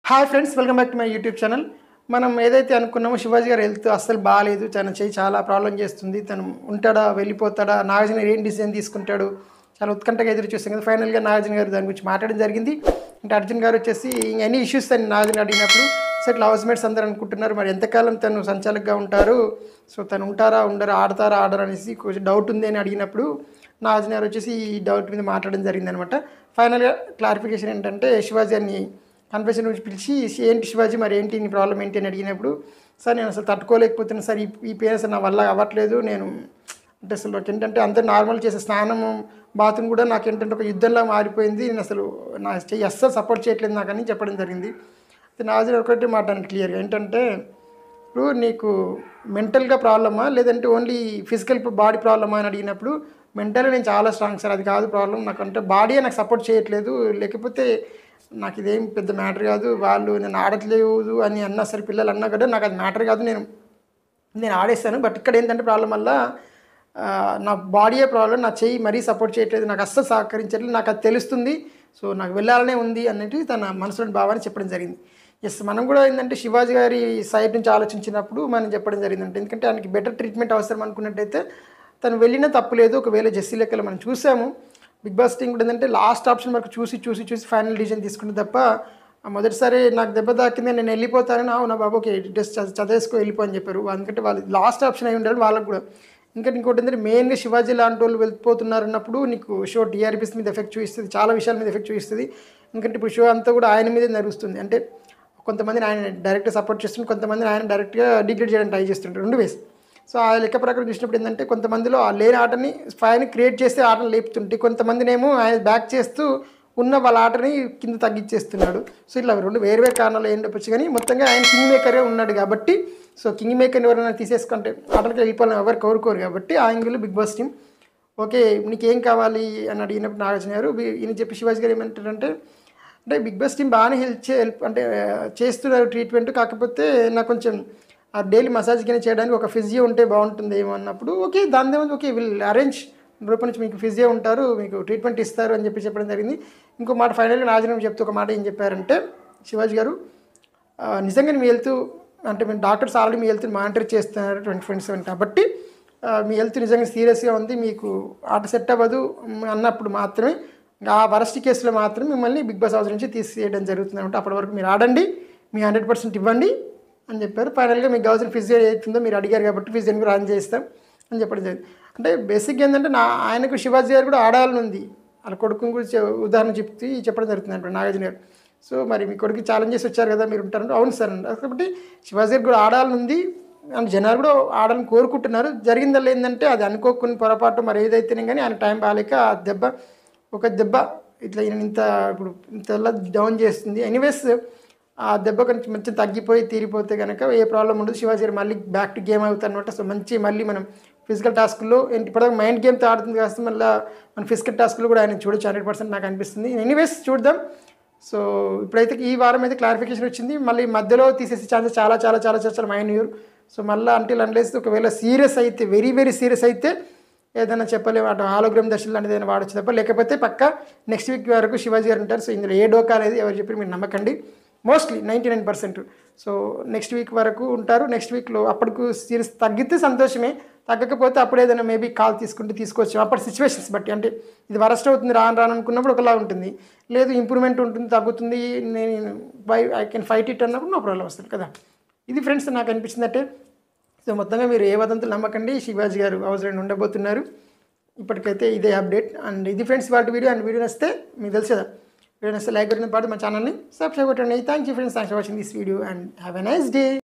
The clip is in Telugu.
hi friends welcome back to my YouTube channel మనం ఏదైతే అనుకున్నామో శివాజీ గారు హెల్త్ అస్సలు బాగాలేదు తన చెయ్యి చాలా ప్రాబ్లం చేస్తుంది తను ఉంటాడా వెళ్ళిపోతాడా నాగార్జున గారు ఏం డిసిజన్ తీసుకుంటాడు చాలా ఉత్కంఠగా ఎదురు చూస్తాం కదా ఫైనల్గా నాగార్జున గారు దాని గురించి మాట్లాడడం జరిగింది అంటే అర్జున్ గారు వచ్చేసి ఎనీ ఇష్యూస్ అని నాగార్జున అడిగినప్పుడు సో ఇట్లా హౌస్ మేట్స్ అందరూ అనుకుంటున్నారు మరి ఎంతకాలం తను సంచాలకుగా ఉంటారు సో తను ఉంటారా ఉండరా ఆడతారా ఆడరా అనేసి కొంచెం డౌట్ ఉంది అని అడిగినప్పుడు నాగార్జున గారు వచ్చేసి ఈ డౌట్ మీద మాట్లాడడం జరిగింది అనమాట ఫైనల్గా క్లారిఫికేషన్ ఏంటంటే శివాజీ గారిని కన్ఫెషన్ నుంచి పిలిచి ఏంటి శివాజీ మరి ఏంటి నీ ప్రాబ్లం ఏంటి అని అడిగినప్పుడు సార్ నేను అసలు తట్టుకోలేకపోతున్నాను సార్ ఈ ఈ పేరెంట్స్ నా వల్ల అవ్వట్లేదు నేను అంటే అసలు నాకు ఏంటంటే అందరూ నార్మల్ చేసే స్నానము బాత్రూమ్ కూడా నాకు ఏంటంటే ఒక యుద్ధంలా మారిపోయింది నేను అసలు నా చెయ్యి అస్సలు సపోర్ట్ చేయట్లేదు నాకు అని చెప్పడం జరిగింది అయితే నాజర్ ఒకటి మాట క్లియర్గా ఏంటంటే ఇప్పుడు నీకు మెంటల్గా ప్రాబ్లమా లేదంటే ఓన్లీ ఫిజికల్ బాడీ ప్రాబ్లమా అని అడిగినప్పుడు మెంటల్గా నేను చాలా స్ట్రాంగ్ సార్ అది కాదు ప్రాబ్లం నాకు అంటే బాడీ నాకు సపోర్ట్ చేయట్లేదు లేకపోతే నాకు ఇదేం పెద్ద మ్యాటర్ కాదు వాళ్ళు నేను ఆడట్లేదు అని అన్నా సరే పిల్లలు అన్నా కూడా నాకు అది మ్యాటర్ కాదు నేను నేను ఆడేస్తాను బట్ ఇక్కడ ఏంటంటే ప్రాబ్లం వల్ల ఆ, నా బాడీయే ప్రాబ్లం నా చెయ్యి మరీ సపోర్ట్ చేయట్లేదు నాకు అస్సలు సహకరించట్లేదు నాకు అది తెలుస్తుంది సో నాకు వెళ్ళాలనే ఉంది అన్నట్టు తన మనసులోని భావాన్ని చెప్పడం జరిగింది ఎస్ మనం కూడా ఏంటంటే శివాజీ గారి సైడ్ నుంచి ఆలోచించినప్పుడు మనం చెప్పడం జరిగిందంటే ఎందుకంటే ఆయనకి బెటర్ ట్రీట్మెంట్ అవసరం అనుకున్నట్టయితే తను వెళ్ళినా తప్పులేదు ఒకవేళ జెస్సీ లెక్కలు మనం చూసాము బిగ్ బాస్ టీం కూడా ఏంటంటే లాస్ట్ ఆప్షన్ వరకు చూసి చూసి చూసి ఫైనల్ డిసిజన్ తీసుకుంటే తప్ప ఆ మొదటిసారి నాకు దెబ్బ తాకింది నేను వెళ్ళిపోతానని అవునా బాబు ఓకే డ్రెస్ చదివేసుకో వెళ్ళిపో అని చెప్పారు ఎందుకంటే వాళ్ళు లాస్ట్ ఆప్షన్ అయి ఉండాలి వాళ్ళకు కూడా ఇంకా ఇంకోటి ఏంటంటే మెయిన్గా శివాజీ లాంటి వాళ్ళు వెళ్ళిపోతున్నారు అన్నప్పుడు నీకు షో టీఆర్పీస్ మీద ఎఫెక్ట్ చూపిస్తుంది చాలా విషయాల మీద ఎఫెక్ట్ చూపిస్తుంది ఎందుకంటే ఇప్పుడు షో అంతా కూడా ఆయన మీదే నడుస్తుంది అంటే కొంతమందిని ఆయన డైరెక్ట్గా సపోర్ట్ చేస్తుంటే కొంతమందిని ఆయన డైరెక్ట్గా డిగ్రేడ్ చేయడానికి ట్రై చేస్తుంటారు రెండు వేస్ సో ఆ లెక్క ప్రకారం చూసినప్పుడు ఏంటంటే కొంతమందిలో ఆ లేని ఆటని ఫైన్ క్రియేట్ చేస్తే ఆటను లేపుతుంటే కొంతమందినేమో ఆయన బ్యాక్ చేస్తూ ఉన్న వాళ్ళ ఆటని కింద తగ్గించేస్తున్నాడు సో ఇట్లా రెండు వేరు వేరు కారణాలు ఏం చెప్పచ్చు కానీ మొత్తంగా ఆయన కింగ్ మేకరే ఉన్నాడు కాబట్టి సో కింగ్ మేకర్ని ఎవరైనా తీసేసుకుంటే ఆటలకి వెళ్ళిపోవాలని ఎవరు కోరుకోరు కాబట్టి ఆ యాంగిల్లో బిగ్ బాస్ టీం ఓకే నీకేం కావాలి అని అడిగినప్పుడు నాగార్జున గారు వీ- ఈయన చెప్పి శివాజీ గారు ఏమంటారంటే అంటే బిగ్ బాస్ టీం బాగానే హెల్ప్ చే హెల్ప్ అంటే ఆ, చేస్తున్నారు ట్రీట్మెంట్ కాకపోతే నాకు కొంచెం ఆ డైలీ మసాజ్ కింద చేయడానికి ఒక ఫిజియో ఉంటే బాగుంటుంది ఏమో అన్నప్పుడు ఓకే దాని ఏమో ఓకే విల్ అరేంజ్ రూపం నుంచి మీకు ఫిజియో ఉంటారు మీకు ట్రీట్మెంట్ ఇస్తారు అని చెప్పి చెప్పడం జరిగింది ఇంకో మాట ఫైనల్గా నాజనం చెప్తూ ఒక మాట ఏం చెప్పారంటే శివాజీ గారు ఆ, నిజంగా మీ హెల్త్ అంటే మీ డాక్టర్స్ ఆల్రెడీ మీ హెల్త్ మానిటర్ చేస్తున్నారు ట్వంటీ ట్వంటీ సెవెన్ కాబట్టి ఆ, మీ హెల్త్ నిజంగా సీరియస్గా ఉంది మీకు ఆట సెట్ అవ్వదు మ్, అన్నప్పుడు మాత్రమే ఇంకా ఆ వరస్ట్ కేసులో మాత్రమే మిమ్మల్ని బిగ్ బాస్ హౌస్ నుంచి తీసేయడం జరుగుతుంది అనమాట అప్పటి వరకు మీరు ఆడండి మీ హండ్రెడ్ పర్సెంట్ ఇవ్వండి అని చెప్పారు ఫైనల్గా మీకు కావాల్సిన ఫిజియో ఏతుందో మీరు అడిగారు కాబట్టి ఫిజియోని కూడా రన్ చేస్తాం అని చెప్పడం జరిగింది అంటే బేసిక్గా ఏంటంటే నా ఆయనకు శివాజీ గారు కూడా ఆడాలని ఉంది వాళ్ళ కొడుకుని గురించి ఉదాహరణ చెప్తూ చెప్పడం జరుగుతుంది అంటే నాగార్జున గారు సో మరి మీ కొడుకు ఛాలెంజెస్ వచ్చారు కదా మీరు ఉంటారంటే అవును సార్ అండి కాబట్టి శివాజీ గారికి కూడా ఆడాలని ఉంది అండ్ జనాలు కూడా ఆడాలని కోరుకుంటున్నారు జరిగిందల్లా ఏంటంటే అది అనుకోకుని పొరపాటు మరి ఏదైతేనే కానీ ఆయన టైం బాగాలేక ఆ దెబ్బ ఒక దెబ్బ ఇట్లా ఈయన ఇంత ఇప్పుడు ఇంతలా డౌన్ చేస్తుంది ఎనీవేస్ ఆ దెబ్బ కొంచెం మంచి తగ్గిపోయి తీరిపోతే కనుక ఏ ప్రాబ్లం ఉండదు శివాజీ గారు మళ్ళీ బ్యాక్ టు గేమ్ అవుతారు అనమాట సో మంచి మళ్ళీ మనం ఫిజికల్ టాస్క్లో ఇప్పటిదాకా మైండ్ గేమ్తో ఆడుతుంది కాస్త మళ్ళీ మన ఫిజికల్ టాస్క్లో కూడా ఆయన చూడొచ్చు హండ్రెడ్ పర్సెంట్ నాకు అనిపిస్తుంది ఎనీవేస్ చూద్దాం సో ఇప్పుడైతే ఈ వారం అయితే క్లారిఫికేషన్ వచ్చింది మళ్ళీ మధ్యలో తీసేసే ఛాన్సెస్ చాలా చాలా చాలా చాలా చాలా మైన్యూర్ సో మళ్ళీ అంటే అన్లెస్ ఒకవేళ సీరియస్ అయితే వెరీ వెరీ సీరియస్ అయితే ఏదైనా చెప్పలేము అటు హాలోగ్రామ్ దర్శనం లాంటిది ఏదైనా వాడచ్చు తప్ప లేకపోతే పక్క నెక్స్ట్ వీక్ వరకు శివాజీ గారు ఉంటారు సో ఇందులో ఏ డోకా అనేది ఎవరు చెప్పి మీరు నమ్మకండి mostly ninety nine percent so next week వరకు ఉంటారు నెక్స్ట్ వీక్లో అప్పటికు సీరియస్ తగ్గితే సంతోషమే తగ్గకపోతే అప్పుడు ఏదైనా మేబీ కాల్ తీసుకుంటే తీసుకోవచ్చు అప్పటి సిచ్యువేషన్స్ బట్టి అంటే ఇది వరస్ట్ అవుతుంది రాను రాను అనుకున్నప్పుడు ఒకలా ఉంటుంది లేదు ఇంప్రూవ్మెంట్ ఉంటుంది తగ్గుతుంది నేను by I can fight it అన్నప్పుడు నో ప్రాబ్లం వస్తుంది కదా ఇది ఫ్రెండ్స్ నాకు అనిపించింది అంటే సో మొత్తంగా మీరు ఏ వదంతులు నమ్మకండి శివాజీ గారు అవసరం ఉండబోతున్నారు ఇప్పటికైతే ఇదే అప్డేట్ అండ్ ఇది ఫ్రెండ్స్ వాటి వీడియో అండ్ వీడియో నస్తే మీకు తెలుసు కదా వీడియో నస్తే లైక్ కొట్టిన పాటు మా ఛానల్ని సబ్స్క్రైబ్ కొట్టండి thank you friends thanks for watching this video and have a nice day